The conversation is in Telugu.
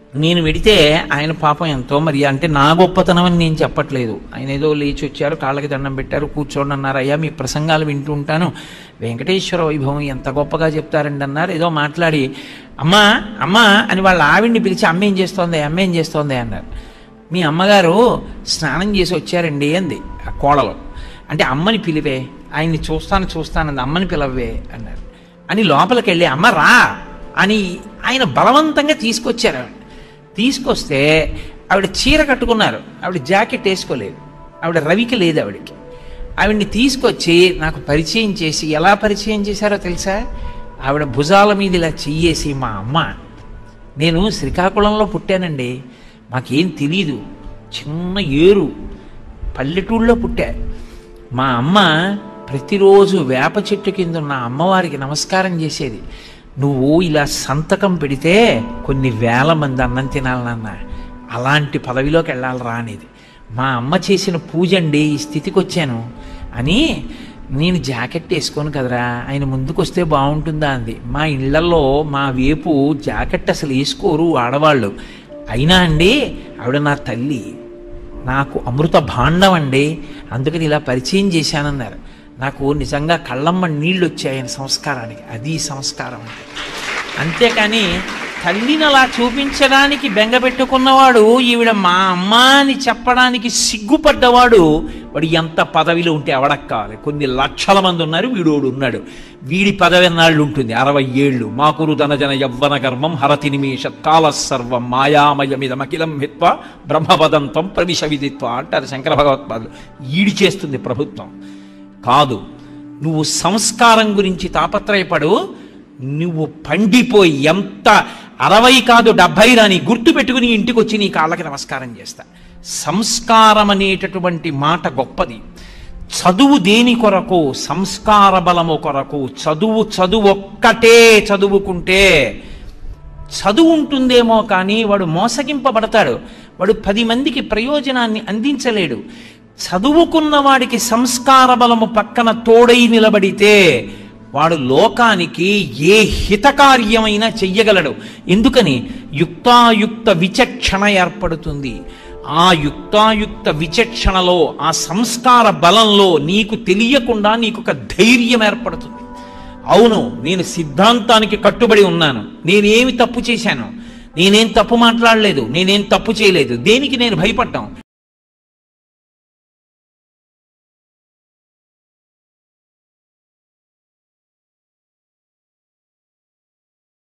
నేను వెడితే ఆయన పాపం ఎంతో మరి అంటే నా గొప్పతనం అని నేను చెప్పట్లేదు ఆయన ఏదో లేచి వచ్చారు కాళ్ళకి దండం పెట్టారు కూర్చోండి అన్నారు అయ్యా మీ ప్రసంగాలు వింటూ ఉంటాను వెంకటేశ్వర వైభవం ఎంత గొప్పగా చెప్తారండి అన్నారు ఏదో మాట్లాడి అమ్మా అమ్మా అని వాళ్ళ ఆవిడ్ని పిలిచి అమ్మ ఏం చేస్తోంది అమ్మ ఏం చేస్తోంది అన్నారు మీ అమ్మగారు స్నానం చేసి వచ్చారండి అంది ఆ కోడలు అంటే అమ్మని పిలివే ఆయన్ని చూస్తాను చూస్తానంది అమ్మని పిలవే అన్నారు అని లోపలికి వెళ్ళి అమ్మ రా అని ఆయన బలవంతంగా తీసుకొచ్చారు ఆవిడ తీసుకొస్తే ఆవిడ చీర కట్టుకున్నారు ఆవిడ జాకెట్ వేసుకోలేదు ఆవిడ రవికి లేదు ఆవిడకి ఆవిడ్ని తీసుకొచ్చి నాకు పరిచయం చేసి ఎలా పరిచయం చేశారో తెలుసా ఆవిడ భుజాల మీద ఇలా చెయ్యేసి మా అమ్మ నేను శ్రీకాకుళంలో పుట్టానండి మాకేం తెలీదు చిన్న ఏరు పల్లెటూళ్ళలో పుట్టా మా అమ్మ ప్రతిరోజు వేప చెట్టు కింద ఉన్న అమ్మవారికి నమస్కారం చేసేది నువ్వు ఇలా సంతకం పెడితే కొన్ని వేల మంది అన్నం తినాలి నాన్న అలాంటి పదవిలోకి వెళ్ళాలి రా అనేది మా అమ్మ చేసిన పూజ అండి ఈ స్థితికి వచ్చాను అని నేను జాకెట్ వేసుకోను కదరా ఆయన ముందుకు వస్తే బాగుంటుందా అంది మా ఇళ్లలో మా వేపు జాకెట్ అసలు వేసుకోరు ఆడవాళ్ళు అయినా అండి ఆవిడ నా తల్లి నాకు అమృత భాండం అండి అందుకని ఇలా పరిచయం చేశానన్నారు నాకు నిజంగా కళ్ళమ్మ నీళ్ళు వచ్చాయి ఆయన సంస్కారానికి అది సంస్కారం అంటే అంతేకాని తల్లిని అలా చూపించడానికి బెంగ పెట్టుకున్నవాడు ఈవిడ మా అమ్మ అని చెప్పడానికి సిగ్గుపడ్డవాడు వాడు ఎంత పదవిలో ఉంటే అవడක් కావాలి కొన్ని లక్షల మంది ఉన్నారు వీడోడు ఉన్నాడు వీడి పదవి ఎన్నాళ్ళు ఉంటుంది అరవై ఏళ్ళు మాకురు ధనజన యవ్వన గర్మం హరతి నిమేష కాల సర్వం మాయామయమిదమఖిలం హిత్వ బ్రహ్మపదంతం ప్రవిశ విదిత్వ అంటారు శంకర భగవత్పాదులు ఈడి చేస్తుంది ప్రభుత్వం కాదు నువ్వు సంస్కారం గురించి తాపత్రయపడు నువ్వు పండిపోయి ఎంత అరవై కాదు డెబ్భై రాని గుర్తు పెట్టుకుని ఇంటికి వచ్చి నీ కాళ్ళకి నమస్కారం చేస్తా సంస్కారం అనేటటువంటి మాట గొప్పది చదువు దేని కొరకు సంస్కార బలము కొరకు చదువు చదువు ఒక్కటే చదువుకుంటే చదువు ఉంటుందేమో కానీ వాడు మోసగింపబడతాడు వాడు పది మందికి ప్రయోజనాన్ని అందించలేడు చదువుకున్న వాడికి సంస్కార బలము పక్కన తోడై నిలబడితే వాడు లోకానికి ఏ హితకార్యమైనా చెయ్యగలడు ఎందుకని యుక్తాయుక్త విచక్షణ ఏర్పడుతుంది ఆ యుక్తాయుక్త విచక్షణలో ఆ సంస్కార బలంలో నీకు తెలియకుండా నీకు ఒక ధైర్యం ఏర్పడుతుంది అవును నేను సిద్ధాంతానికి కట్టుబడి ఉన్నాను నేనేమి తప్పు చేశాను నేనేం తప్పు మాట్లాడలేదు నేనేం తప్పు చేయలేదు దేనికి నేను భయపడ్డాం